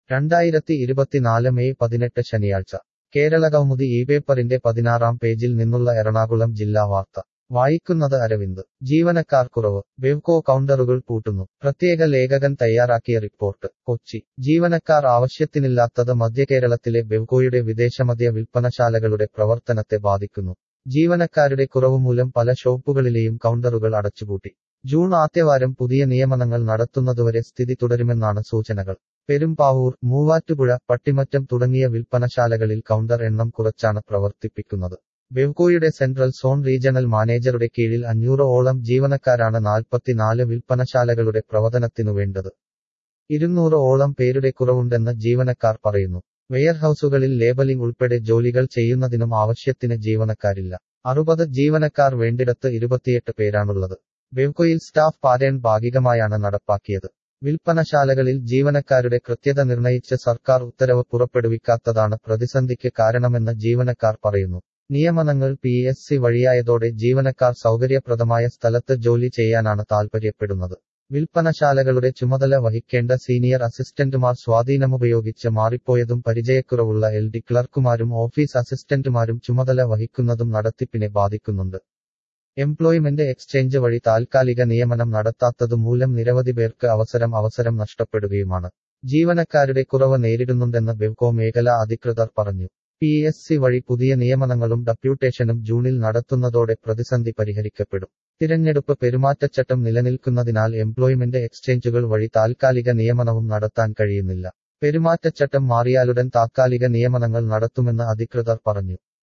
രണ്ടായിരത്തി ഇരുപത്തിനാല് മെയ് പതിനെട്ട് ശനിയാഴ്ച കേരള കൗമുദി ഈ പേപ്പറിന്റെ പതിനാറാം പേജിൽ നിന്നുള്ള എറണാകുളം ജില്ലാ വാർത്ത വായിക്കുന്നത് അരവിന്ദ് ജീവനക്കാർ കുറവ് ബെവ്കോ കൗണ്ടറുകൾ പൂട്ടുന്നു പ്രത്യേക ലേഖകൻ തയ്യാറാക്കിയ റിപ്പോർട്ട് കൊച്ചി ജീവനക്കാർ ആവശ്യത്തിനില്ലാത്തത് മധ്യകേരളത്തിലെ ബെവ്കോയുടെ വിദേശമദ്യ വിൽപ്പനശാലകളുടെ പ്രവർത്തനത്തെ ബാധിക്കുന്നു ജീവനക്കാരുടെ കുറവുമൂലം പല ഷോപ്പുകളിലെയും കൗണ്ടറുകൾ അടച്ചുപൂട്ടി ജൂൺ ആദ്യവാരം പുതിയ നിയമനങ്ങൾ നടത്തുന്നതുവരെ സ്ഥിതി തുടരുമെന്നാണ് സൂചനകൾ പെരുമ്പാവൂർ മൂവാറ്റുപുഴ പട്ടിമറ്റം തുടങ്ങിയ വിൽപ്പനശാലകളിൽ കൗണ്ടർ എണ്ണം കുറച്ചാണ് പ്രവർത്തിപ്പിക്കുന്നത് ബെവ്കോയുടെ സെൻട്രൽ സോൺ റീജണൽ മാനേജറുടെ കീഴിൽ അഞ്ഞൂറ് ഓളം ജീവനക്കാരാണ് നാൽപ്പത്തിനാല് വിൽപ്പനശാലകളുടെ പ്രവർത്തനത്തിനു വേണ്ടത് ഇരുന്നൂറ് ഓളം പേരുടെ കുറവുണ്ടെന്ന് ജീവനക്കാർ പറയുന്നു വെയർഹൌസുകളിൽ ലേബലിംഗ് ഉൾപ്പെടെ ജോലികൾ ചെയ്യുന്നതിനും ആവശ്യത്തിന് ജീവനക്കാരില്ല അറുപത് ജീവനക്കാർ വേണ്ടിടത്ത് ഇരുപത്തിയെട്ട് പേരാണുള്ളത് ബെവ്കോയിൽ സ്റ്റാഫ് പാറ്റേൺ ഭാഗികമായാണ് നടപ്പാക്കിയത് വിൽപ്പനശാലകളിൽ ജീവനക്കാരുടെ കൃത്യത നിർണയിച്ച് സർക്കാർ ഉത്തരവ് പുറപ്പെടുവിക്കാത്തതാണ് പ്രതിസന്ധിക്ക് കാരണമെന്ന് ജീവനക്കാർ പറയുന്നു നിയമനങ്ങൾ പി എസ് സി വഴിയായതോടെ ജീവനക്കാർ സൗകര്യപ്രദമായ സ്ഥലത്ത് ജോലി ചെയ്യാനാണ് താൽപര്യപ്പെടുന്നത് വിൽപ്പനശാലകളുടെ ചുമതല വഹിക്കേണ്ട സീനിയർ അസിസ്റ്റന്റുമാർ സ്വാധീനമുപയോഗിച്ച് മാറിപ്പോയതും പരിചയക്കുറവുള്ള എൽ ഡി ക്ലർക്കുമാരും ഓഫീസ് അസിസ്റ്റന്റുമാരും ചുമതല വഹിക്കുന്നതും നടത്തിപ്പിനെ ബാധിക്കുന്നുണ്ട് എംപ്ലോയ്മെന്റ് എക്സ്ചേഞ്ച് വഴി താൽക്കാലിക നിയമനം നടത്താത്തതുമൂലം നിരവധി പേർക്ക് അവസരം അവസരം നഷ്ടപ്പെടുകയുമാണ് ജീവനക്കാരുടെ കുറവ് നേരിടുന്നുണ്ടെന്ന് ബെവ്കോ മേഖലാ അധികൃതർ പറഞ്ഞു പി എസ് സി വഴി പുതിയ നിയമനങ്ങളും ഡെപ്യൂട്ടേഷനും ജൂണിൽ നടത്തുന്നതോടെ പ്രതിസന്ധി പരിഹരിക്കപ്പെടും തിരഞ്ഞെടുപ്പ് പെരുമാറ്റച്ചട്ടം നിലനിൽക്കുന്നതിനാൽ എംപ്ലോയ്മെന്റ് എക്സ്ചേഞ്ചുകൾ വഴി താൽക്കാലിക നിയമനവും നടത്താൻ കഴിയുന്നില്ല പെരുമാറ്റച്ചട്ടം മാറിയാലുടൻ താത്കാലിക നിയമനങ്ങൾ നടത്തുമെന്ന് അധികൃതർ പറഞ്ഞു